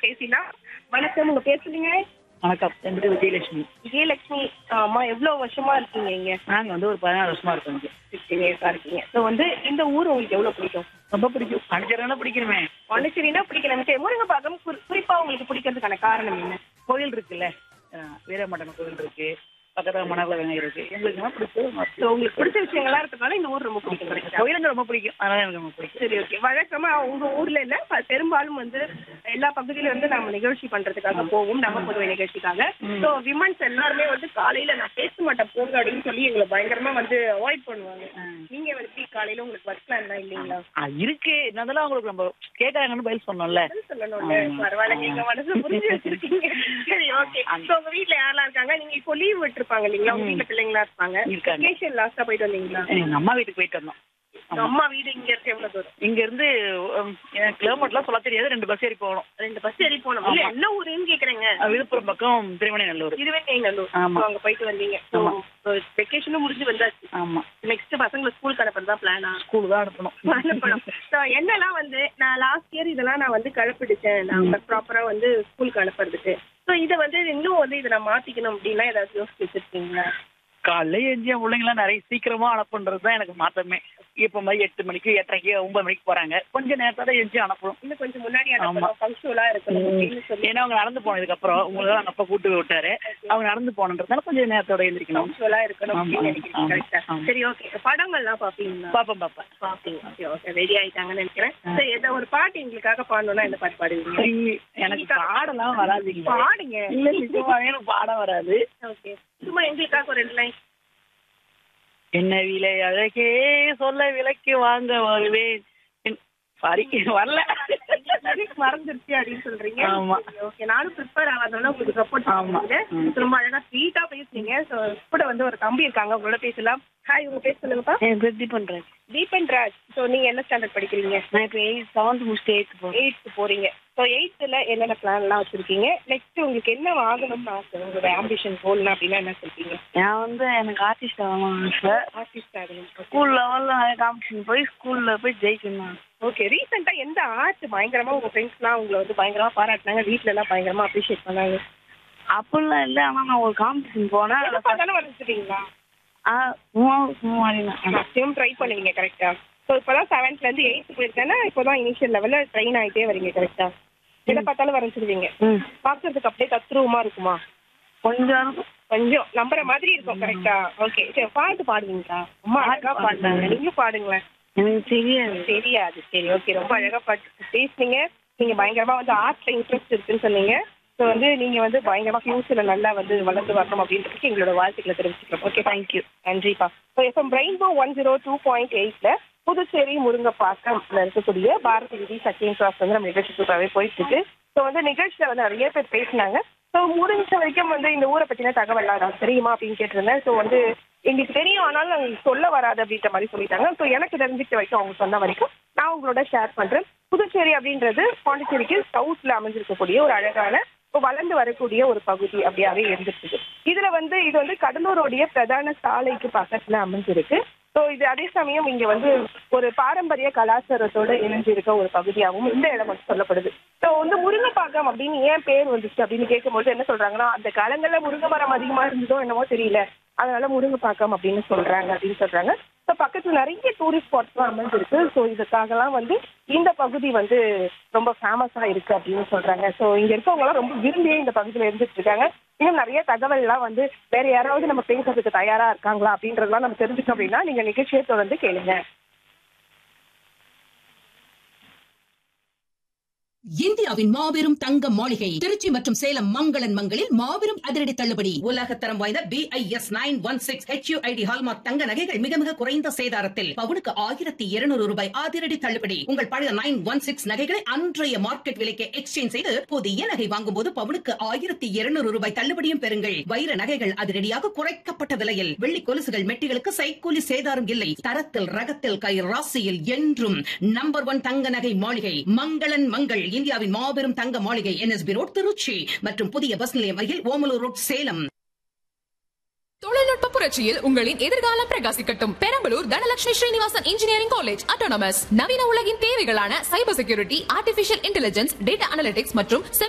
பேசிடலாம் வணக்கம் உங்க பேர் சொல்லுங்க வணக்கம் என் பேர் விஜயலட்சுமி விஜயலட்சுமி அம்மா எவ்வளவு வருஷமா இருக்கீங்க இங்க நாங்கள் வந்து ஒரு பதினாறு வருஷமா இருக்கோம் இங்க. சிக்ஸ்டீன் இயர்ஸா இருக்கீங்க ஸோ வந்து இந்த ஊர் உங்களுக்கு எவ்வளவு பிடிக்கும் ரொம்ப பிடிக்கும் பணிச்சரனா பிடிக்கணுமே பாண்டிச்சேரினா பிடிக்கல சரி முருங்கப்பாக்கம் குறி- குறிப்பா உங்களுக்கு பிடிக்கிறதுக்கான காரணம் என்ன கோயில் இருக்குல்ல அஹ் வீரமட்டன் கோயில் இருக்கு பக்கத்துல மணக்குள விநாயகர் இருக்கு எங்களுக்கு என்ன பிடிச்சது ஸோ உங்களுக்கு பிடிச்ச விஷயங்களா இருக்கிறதுனால இந்த ஊர் ரொம்ப பிடிக்கும் correct ஆ? கோயிலுங்க ரொம்ப பிடிக்கும் அதனால எனக்கு ரொம்ப பிடிக்கும் சரி ஓகே வழக்கமா உங்க ஊர்ல இல்ல ப- பெரும்பாலும் வந்து எல்லா பகுதியில வந்து நம்ம நிகழ்ச்சி பண்றதுக்காக போவோம் நம்ம பொதுவை நிகழ்ச்சிக்காக ஸோ விமன்ஸ் எல்லாருமே வந்து காலையில நான் பேச மாட்டேன் போங்க அப்படின்னு சொல்லி எங்களை பயங்கரமா வந்து அவாய்ட் பண்ணுவாங்க நீங்க வந்து காலையில உங்களுக்கு ஒர்க் பிளான் எல்லாம் இல்லைங்களா அஹ் இருக்கு இருந்தாலும் அவங்களுக்கு நம்ம கேட்கறாங்கன்னு பதில் சொன்னோம்ல பதில் சொல்லணும்ல பரவாயில்ல நீங்க மனசு புரிஞ்சு வச்சிருக்கீங்க சரி ஓகே ஸோ உங்க வீட்ல யாரெல்லாம் இருக்காங்க நீங்க இப்போ லீவ் விட்டுருப்பாங்க இல்லைங்களா உங்க வீட்ல பிள்ளைங்களா இருப்பாங்க இருக்காங்க. வெக்கேஷன் லாஸ்டா போயிட்டு வந்தீங்களா எங்க அம்மா வீட்டுக்கு போயிட்டு வந்தோம் உங்க அம்மா வீடு இங்க இருக்கு எவ்வளவு தூரம் இங்க இருந்து உம், எனக்கு கிலோமீட்டர்லாம் சொல்ல தெரியாது ரெண்டு பஸ் ஏறி போகணும் ரெண்டு பஸ் ஏறி போனோம் இல்ல என்ன ஊருன்னு கேக்குறேங்க அஹ் விழுப்புரம் பக்கம் திருமணநல்லூர் திருவெண்ணைநல்லூர் ஆமா. So, அங்க போயிட்டு வந்தீங்க ஆமா. வெக்கேஷனும் முடிஞ்சு வந்தாச்சு ஆமா நெக்ஸ்ட் பசங்களை ஸ்கூலுக்கு அனுப்புறது தான் பிளானா ஸ்கூல் தான் அனுப்பணும் அனுப்பணும் ஸோ என்னெல்லாம் வந்து நான் லாஸ்ட் இயர் இதெல்லாம் நான் வந்து கழப்பிடிச்சேன் நான் ப்ராப்பரா வந்து ஸ்கூலுக்கு அனுப்புறதுக்கு ஸோ இதை வந்து இன்னும் வந்து இதை நான் மாத்திக்கணும் அப்படின்னா ஏதாவது யோசிச்சு வச்சிருக்கீங்களா காலைல எஞ்சி என் பிள்ளைங்களாம் நிறைய சீக்கிரமா அனுப்புன்றது தான் எனக்கு மாத்தமே இப்ப மாதிரி எட்டு மணிக்கு எட்டரைக்கு ஒன்பது மணிக்கு போறாங்க கொஞ்சம் நேரத்தோட எஞ்சி அனுப்பணும் இன்னும் கொஞ்சம் முன்னாடி ஆமா. அனுப்பணும் ஃபங்க்ஷனலா இருக்கணும் அப்படின்னு சொல்லி ஏன்னா அவங்க நடந்து போனதுக்கு அப்புறம் உங்களுக்கு அவங்க அப்பா கூட்டு போய் விட்டாரு அவங்க நடந்து போனன்றதுனால கொஞ்சம் நேரத்தோட எழுந்திரிக்கணும் ஃபங்க்ஷனலா இருக்கணும் ஆமா, அப்படின்னு நினைக்கிறீங்க ஆமா, correct ஆ? ஆமா. சரி ஓகே படங்கள்லாம் பாப்பீங்களா பாப்பேன் பாப்பேன் பாப்பீங்க ஓகே ஓகே ரெடி ஆயிட்டாங்கன்னு நினைக்கிறேன் சரி ஏதோ ஒரு பாட்டு எங்களுக்காக பாடணும்னா இந்த பாட்டு பாடுவீங்க ஐய, எனக்கு பாடலாம் வராதுங்க பாடுங்க இல்ல நிஜமாவே எனக்கு பாட வராது ஓகே சும்மா எங்களுக்காக ஒரு ரெண்டு லைன் என்ன விலை அழகே சொல்ல விலைக்கு வாங்க வருவேன் சாரி வரல மறந்துருச்சு அப்படின்னு சொல்றீங்க ஆமா. ஓகே நானும் ப்ரிப்பேர் ஆகாதனால உங்களுக்கு சப்போர்ட் ஆமா. பண்ணுங்க ரொம்ப அழகா ஸ்வீட்டா பேசுறீங்க ஸோ கூட வந்து ஒரு தம்பி இருக்காங்க உங்களோட பேசலாம் ஹாய் உங்க பேர் சொல்லுங்கப்பா எப்படி பண்றேன் தீபன் ராஜ் ஸோ நீங்க என்ன ஸ்டாண்டர்ட் படிக்கிறீங்க நான் இப்ப எயிட் செவன்த் முடிச்சுட்டு எயித்து போறேன் எயித்து போறீங்க ஸோ எயித்துல என்னென்ன பிளான்லாம் வச்சிருக்கீங்க நெக்ஸ்ட் உங்களுக்கு என்ன ஆகணும்னு ஆசை உங்களோட ஆம்பிஷன் கோல்னா அப்படின்னா என்ன சொல்றீங்க நான் வந்து எனக்கு ஆர்டிஸ்ட் ஆகணும் சார் ஆர்டிஸ்ட் ஆகணும் ஸ்கூல் லெவல்ல காம்படிஷன் போய் ஸ்கூல்ல போய் ஜெயிக்கணும் ஓகே ரீசெண்டா எந்த ஆர்ட் பயங்கரமா உங்க ஃப்ரெண்ட்ஸ்லாம் உங்களை வந்து பயங்கரமா பாராட்டினாங்க வீட்ல எல்லாம் பயங்கரமா அப்ரிஷியேட் பண்ணாங்க அப்படிலாம் இல்லை ஆனா நான் ஒரு காம்படிஷன் போனேன் எதை பார்த்தாலும் வரைஞ்சிட்டீங்களா ஆ சும்மா சும்மா நான் மேக்ஸிமம் ட்ரை பண்ணுவீங்க கரெக்டா ஸோ இப்போதான் செவன்த்ல இருந்து எயித்து போயிருக்கேன்னா இப்போதான் இனிஷியல் லெவல்ல ட்ரெயின் ஆயிட்டே வரீங்க கரெக்டா எதை பார்த்தாலும் வரைஞ்சிருவீங்க ம் பார்க்கறதுக்கு அப்படியே தத்ரூபமா இருக்குமா கொஞ்சம் இருக்கும். கொஞ்சம் நம்புற மாதிரி இருக்கும் கரெக்டா ஓகே சரி பாட்டு பாடுவீங்களா ரொம்ப அழகா பாடுறாங்க நீங்க பாடுங்களேன் எனக்கு தெரியாது தெரியாது சரி ஓகே ரொம்ப அழகா பாட்டு பேசுனீங்க நீங்க பயங்கரமா வந்து ஆர்ட்ல இன்ட்ரெஸ்ட் இருக்குன்னு சொன்னீங்க ஸோ வந்து நீங்க வந்து பயங்கரமா ஃபியூச்சர்ல நல்லா வந்து வளர்ந்து வரணும் அப்படின்றதுக்கு எங்களோட வாழ்த்துக்களை தெரிவிச்சுக்கிறோம் ஓகே தேங்க்யூ நன்றிப்பா so FM rainbow one zero two point எயிட்ல புதுச்சேரி முருங்கப்பாக்கம்ல இருக்கக்கூடிய பாரதி விதி சச்சின் கிளாஸ் வந்து நம்ம நிகழ்ச்சி சூப்பராகவே போயிட்டு இருக்கு ஸோ வந்து நிகழ்ச்சியில வந்து நிறைய பேர் பேசினாங்க ஸோ முடிஞ்ச வரைக்கும் வந்து இந்த ஊரை பத்தின தகவல் நான் தெரியுமா அப்படின்னு கேட்டிருந்தேன் ஸோ வந்து எங்களுக்கு தெரியும் ஆனாலும் நாங்கள் சொல்ல வராது அப்படின்ற மாதிரி சொல்லிட்டாங்க ஸோ எனக்கு தெரிஞ்சுக்கிட்ட வரைக்கும் அவங்க சொன்ன வரைக்கும் நான் உங்களோட ஷேர் பண்றேன் புதுச்சேரி அப்படின்றது பாண்டிச்சேரிக்கு சவுத்ல அமைஞ்சிருக்கக்கூடிய ஒரு அழகான இப்போ வளர்ந்து வரக்கூடிய ஒரு பகுதி அப்படியாவே இருந்துட்டு இருக்கு இதுல வந்து இது வந்து கடலூருடைய பிரதான சாலைக்கு பக்கத்துல அமைஞ்சிருக்கு ஸோ இது அதே சமயம் இங்க வந்து ஒரு பாரம்பரிய கலாச்சாரத்தோட இணைஞ்சிருக்க ஒரு பகுதியாகவும் இந்த இடம் வந்து சொல்லப்படுது ஸோ வந்து முருங்கைப்பாக்கம் அப்படின்னு ஏன் பேர் வந்துச்சு அப்படின்னு கேட்கும்போது என்ன சொல்றாங்கன்னா அந்த காலங்கள்ல முருங்கை மரம் அதிகமா இருந்ததோ என்னமோ தெரியல அதனால முருங்கைப்பாக்கம் அப்படின்னு சொல்றாங்க அப்படின்னு சொல்றாங்க ஸோ பக்கத்துல நிறைய டூரிஸ்ட் ஸ்பாட்ஸ்லாம் அமைஞ்சிருக்கு ஸோ இதுக்காகலாம் வந்து இந்த பகுதி வந்து ரொம்ப ஃபேமஸா இருக்கு அப்படின்னு சொல்றாங்க ஸோ இங்க இருக்கவங்கலாம் ரொம்ப விரும்பியே இந்த பகுதியில இருந்துட்டு இருக்காங்க இன்னும் நிறைய தகவல்லாம் வந்து வேற யாராவது நம்ம பேசுறதுக்கு தயாரா இருக்காங்களா அப்படின்றதெல்லாம் நம்ம தெரிஞ்சுக்கணும் அப்படின்னா நீங்க நிகழ்ச்சியை தொடர்ந்து கேளுங்க இந்தியாவின் மாபெரும் தங்க மாளிகை திருச்சி மற்றும் சேலம் மங்களன் மங்களில் மாபெரும் அதிரடி தள்ளுபடி உலகத்தரம் வாய்ந்த B I S nine one six HUID hallmark தங்க நகைகள் மிக மிக குறைந்த சேதாரத்தில் பவுனுக்கு ஆயிரத்தி இருநூறு ரூபாய் அதிரடி தள்ளுபடி உங்கள் பழைய நைன் ஒன் சிக்ஸ் நகைகளை அன்றைய மார்க்கெட் விலைக்கு எக்ஸ்சேஞ்ச் செய்து புதிய நகை வாங்கும் போது பவுனுக்கு ஆயிரத்தி இருநூறு ரூபாய் தள்ளுபடியும் பெறுங்கள் வைர நகைகள் அதிரடியாக குறைக்கப்பட்ட விலையில் வெள்ளி கொலுசுகள் மெட்டிகளுக்கு சைக்கூலி சேதாரம் இல்லை தரத்தில் ரகத்தில் கை ராசியில் என்றும் நம்பர் ஒன் தங்க நகை மாளிகை மங்களன் மங்கள் இந்தியாவின் மாபெரும் தங்க மாளிகை என்எஸ்பி ரோட் திருச்சி மற்றும் புதிய பஸ் நிலையம் அருகில் ஓமலூர் ரோட் சேலம் தொழில்நுட்ப புரட்சியில் உங்களின் எதிர்காலம் பிரகாசிக்கட்டும் Perambalur Dhanalakshmi Srinivasan engineering college autonomous நவீன உலகின் தேவைகளான cyber security artificial intelligence data analytics மற்றும்